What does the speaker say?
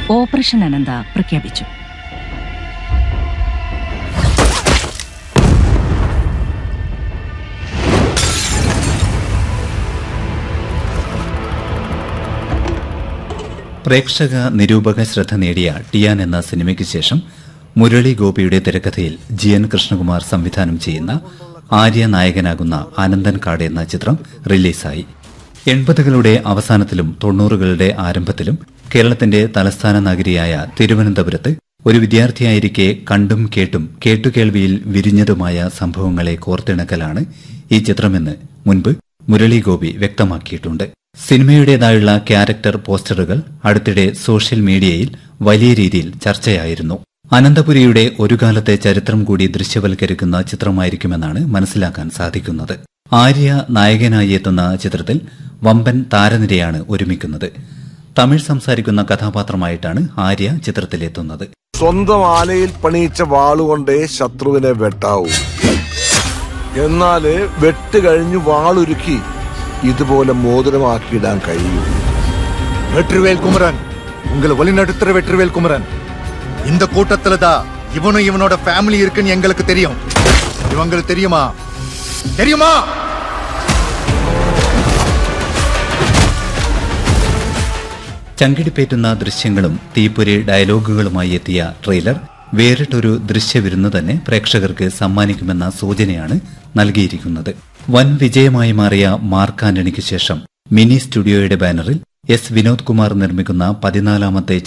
operation അനന്ത പ്രഖ്യാപിച്ചു പ്രേക്ഷക നിരൂപക ശ്രദ്ധ നേടിയ ടിയാൻ എന്ന സിനിമയ്ക്ക് ശേഷം മുരളി ഗോപിയുടെ തിരക്കഥയിൽ ജി എൻ കൃഷ്ണകുമാർ സംവിധാനം ചെയ്യുന്ന ആര്യ നായകനാകുന്ന ആനന്ദൻ കാട് എന്ന ചിത്രം റിലീസായി എൺപതുകളുടെ അവസാനത്തിലും തൊണ്ണൂറുകളുടെ ആരംഭത്തിലും കേരളത്തിന്റെ തലസ്ഥാന നഗരിയായ തിരുവനന്തപുരത്ത് ഒരു വിദ്യാർത്ഥിയായിരിക്കെ കണ്ടും കേട്ടും കേട്ടുകേൾവിയിൽ വിരിഞ്ഞതുമായ സംഭവങ്ങളെ കോർത്തിണക്കലാണ് ഈ ചിത്രമെന്ന് മുൻപ് മുരളി ഗോപി വ്യക്തമാക്കിയിട്ടുണ്ട് സിനിമയുടേതായുള്ള ക്യാരക്ടർ പോസ്റ്ററുകൾ അടുത്തിടെ സോഷ്യൽ മീഡിയയിൽ വലിയ രീതിയിൽ ചർച്ചയായിരുന്നു അനന്തപുരിയുടെ ഒരു കാലത്തെ ചരിത്രം കൂടി ദൃശ്യവൽക്കരിക്കുന്ന ചിത്രമായിരിക്കുമെന്നാണ് മനസ്സിലാക്കാൻ സാധിക്കുന്നത് ആര്യ നായകനായി എത്തുന്ന ചിത്രത്തിൽ വമ്പൻ താരനിരയാണ് ഒരുമിക്കുന്നത് തമിഴ് സംസാരിക്കുന്ന കഥാപാത്രമായിട്ടാണ് ആര്യ ചിത്രത്തിലെത്തുന്നത് സ്വന്തം ആലയിൽ പണിയിച്ച വാളുകൊണ്ടേ ശത്രുവിനെ വെട്ടാവൂ എന്നാല് വെട്ട് കഴിഞ്ഞ് വാളുരുക്കി ഇതുപോലെ മോതിരമാക്കിയിടാൻ കഴിയൂ வெற்றிவேல் குமரன் உங்களை வழிநடத்துற வெற்றிவேல் குமரன் இந்த கூட்டத்துல தான் இவனும் இவனோட ஃபேமிலி இருக்குன்னு எங்களுக்கு தெரியும் இவங்களுக்கு தெரியுமா தெரியுமா ചങ്കിടിപ്പേറ്റുന്ന ദൃശ്യങ്ങളും തീപ്പൊരി ഡയലോഗുകളുമായി എത്തിയ ട്രെയിലർ വേറിട്ടൊരു ദൃശ്യവിരുന്ന് തന്നെ പ്രേക്ഷകർക്ക് സമ്മാനിക്കുമെന്ന സൂചനയാണ് നൽകിയിരിക്കുന്നത് വൻ വിജയമായി മാറിയ മാർക്ക് ആന്റണിക്ക് ശേഷം മിനി സ്റ്റുഡിയോയുടെ ബാനറിൽ എസ് വിനോദ് കുമാർ നിർമ്മിക്കുന്ന പതിനാലാമത്തെ